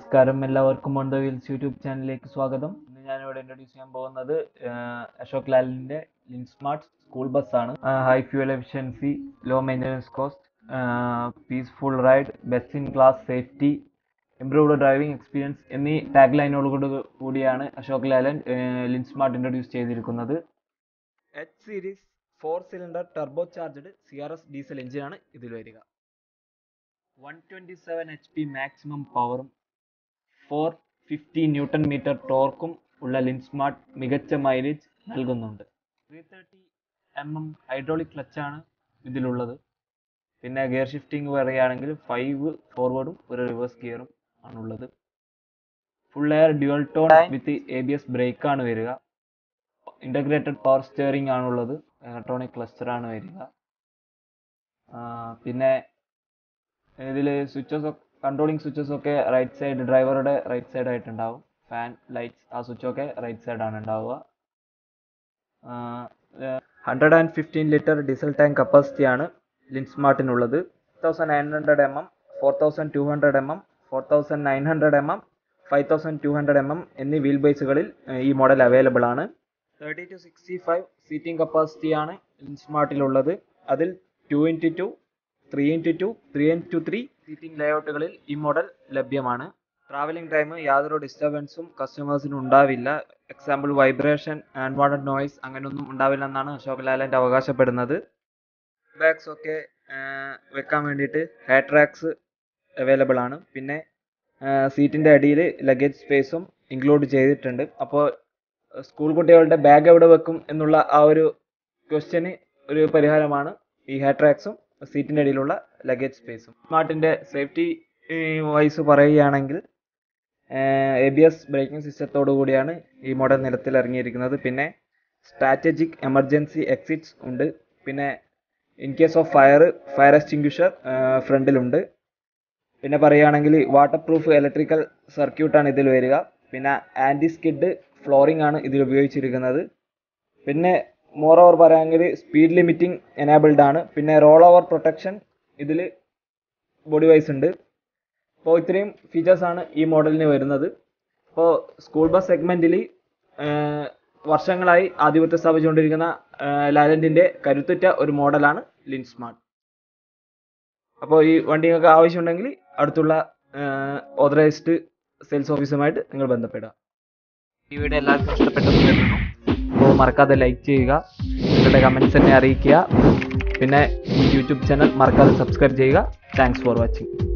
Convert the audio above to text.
നമസ്കാരം എല്ലാവർക്കും on the wheels YouTube ചാനലിലേക്ക് സ്വാഗതം ഇന്ന് ഞാനിവിടെ ഇൻട്രൊഡ്യൂസ് ചെയ്യാൻ പോകുന്നത് ആഹ് അശോക് ലാലിന്റെ ലിൻസ്മാർട്ട് സ്കൂൾ ബസ്സാണ് high fuel efficiency low maintenance cost peaceful ride best in class safety improved driving experience എന്നീ ടാഗ് ലൈനോട് കൂടിയാണ് അശോക് ലാലൻ ലിൻസ്മാർട്ട് ഇൻട്രൊഡ്യൂസ് ചെയ്തിരിക്കുന്നത് H series four cylinder turbocharged C R S diesel എഞ്ചിനാണ് ഇതിൽ വരിക one twenty seven H P maximum പവറും four fifty newton metre ടോർക്കും ഉള്ള ലിൻസ്മാർട്ട് മികച്ച മൈലേജ് നൽകുന്നുണ്ട് three thirty M M hydraulic ക്ലച്ചാണ് ഇതിലുള്ളത് പിന്നെ ഗിയർ ഷിഫ്റ്റിംഗ് പറയുകയാണെങ്കിൽ ഫൈവ് ഫോർവേഡും ഒരു റിവേഴ്സ് ഗിയറും ആണുള്ളത് full air dual tone with A B S ബ്രേക്കാണ് വരിക ഇൻ്റഗ്രേറ്റഡ് പവർ സ്റ്റിയറിംഗ് ആണുള്ളത് ഇലക്ട്രോണിക് ക്ലസ്റ്ററാണ് വരിക ആ, പിന്നെ ഇതിൽ സ്വിച്ചസ് കൺട്രോളിങ് സ്വിച്ചസ് ഒക്കെ റൈറ്റ് സൈഡ് ഡ്രൈവറുടെ റൈറ്റ് സൈഡ് ആയിട്ടുണ്ടാവും ഫാൻ ലൈറ്റ്സ് ആ സ്വിച്ച് ഒക്കെ റൈറ്റ് സൈഡ് ആണ് ഉണ്ടാവുക hundred and fifteen litre diesel tank capacity ആണ് ലിൻസ്മാർട്ടിനുള്ളത് thousand nine hundred M M four thousand two hundred M M four thousand nine hundred M M five thousand two hundred M M എന്നീ wheel ബേസുകളിൽ ഈ model available ആണ് thirty two sixty five seating capacity ആണ് ലിൻസ്മാർട്ടിലുള്ളത് അതിൽ two into two three into two three into three seating ലേഔട്ടുകളിൽ ഈ model ലഭ്യമാണ് ട്രാവലിംഗ് ടൈം യാതൊരു ഡിസ്റ്റർബൻസും കസ്റ്റമേഴ്സിന് ഉണ്ടാവില്ല എക്സാമ്പിൾ വൈബ്രേഷൻ അൺവാണ്ടഡ് നോയ്സ് അങ്ങനെയൊന്നും ഉണ്ടാവില്ല എന്നാണ് അശോക് ലാലൻഡ് അവകാശപ്പെടുന്നത് ബാഗ്സ് ഒക്കെ വെക്കാൻ വേണ്ടിയിട്ട് ഹെയർ ട്രാക്സ് അവൈലബിൾ ആണ് പിന്നെ സീറ്റിൻ്റെ അടിയിൽ ലഗേജ് സ്പേസും ഇൻക്ലൂഡ് ചെയ്തിട്ടുണ്ട് അപ്പോൾ സ്കൂൾ കുട്ടികളുടെ ബാഗ് എവിടെ വെക്കും എന്നുള്ള ആ ഒരു ക്വസ്റ്റ്യന് ഒരു പരിഹാരമാണ് ഈ ഹെയർ ട്രാക്സും സീറ്റിൻ്റെ അടിയിലുള്ള ലഗേജ് സ്പേസും സ്മാർട്ടിൻ്റെ സേഫ്റ്റി വൈസ് പറയുകയാണെങ്കിൽ എ ബി എസ് ബ്രേക്കിംഗ് സിസ്റ്റത്തോടു കൂടിയാണ് ഈ മോഡൽ നിരത്തിൽ ഇറങ്ങിയിരിക്കുന്നത് പിന്നെ സ്ട്രാറ്റജിക് എമർജൻസി എക്സിറ്റ്സ് ഉണ്ട് പിന്നെ in case of fire fire extinguisher ഫ്രണ്ടിലുണ്ട് പിന്നെ പറയുകയാണെങ്കിൽ വാട്ടർ പ്രൂഫ് ഇലക്ട്രിക്കൽ സർക്യൂട്ടാണ് ഇതിൽ വരിക പിന്നെ ആൻറ്റി സ്കിഡ് ഫ്ലോറിംഗ് ആണ് ഇതിൽ ഉപയോഗിച്ചിരിക്കുന്നത് പിന്നെ മോർ ഓവർ പറയുകയാണെങ്കിൽ സ്പീഡ് ലിമിറ്റിംഗ് എനാബിൾഡ് ആണ് പിന്നെ റോൾ ഓവർ പ്രൊട്ടക്ഷൻ ഇതിൽ ബോഡി വൈസ് ഉണ്ട് അപ്പോൾ ഇത്രയും ഫീച്ചേഴ്സ് ആണ് ഈ മോഡലിന് വരുന്നത് അപ്പോൾ സ്കൂൾ ബസ് സെഗ്മെൻറ്റിൽ വർഷങ്ങളായി ആധിപത്യം സ്ഥാപിച്ചുകൊണ്ടിരിക്കുന്ന ലാലൻറ്റിൻ്റെ കരുത്തുറ്റ ഒരു മോഡലാണ് ലിൻസ്മാർട്ട് അപ്പോൾ ഈ വണ്ടി നിങ്ങൾക്ക് ആവശ്യമുണ്ടെങ്കിൽ അടുത്തുള്ള ഓതറൈസ്ഡ് സെയിൽസ് ഓഫീസുമായിട്ട് നിങ്ങൾ ബന്ധപ്പെടുക ഈ വീഡിയോ എല്ലാവർക്കും ഇഷ്ടപ്പെട്ടെന്ന് കരുതുന്നു അപ്പോൾ മറക്കാതെ ലൈക്ക് ചെയ്യുക നിങ്ങളുടെ കമൻറ്റ്സ് എന്നെ അറിയിക്കുക പിന്നെ ഈ യൂട്യൂബ് ചാനൽ മറക്കാതെ സബ്സ്ക്രൈബ് ചെയ്യുക താങ്ക്സ് ഫോർ വാച്ചിങ്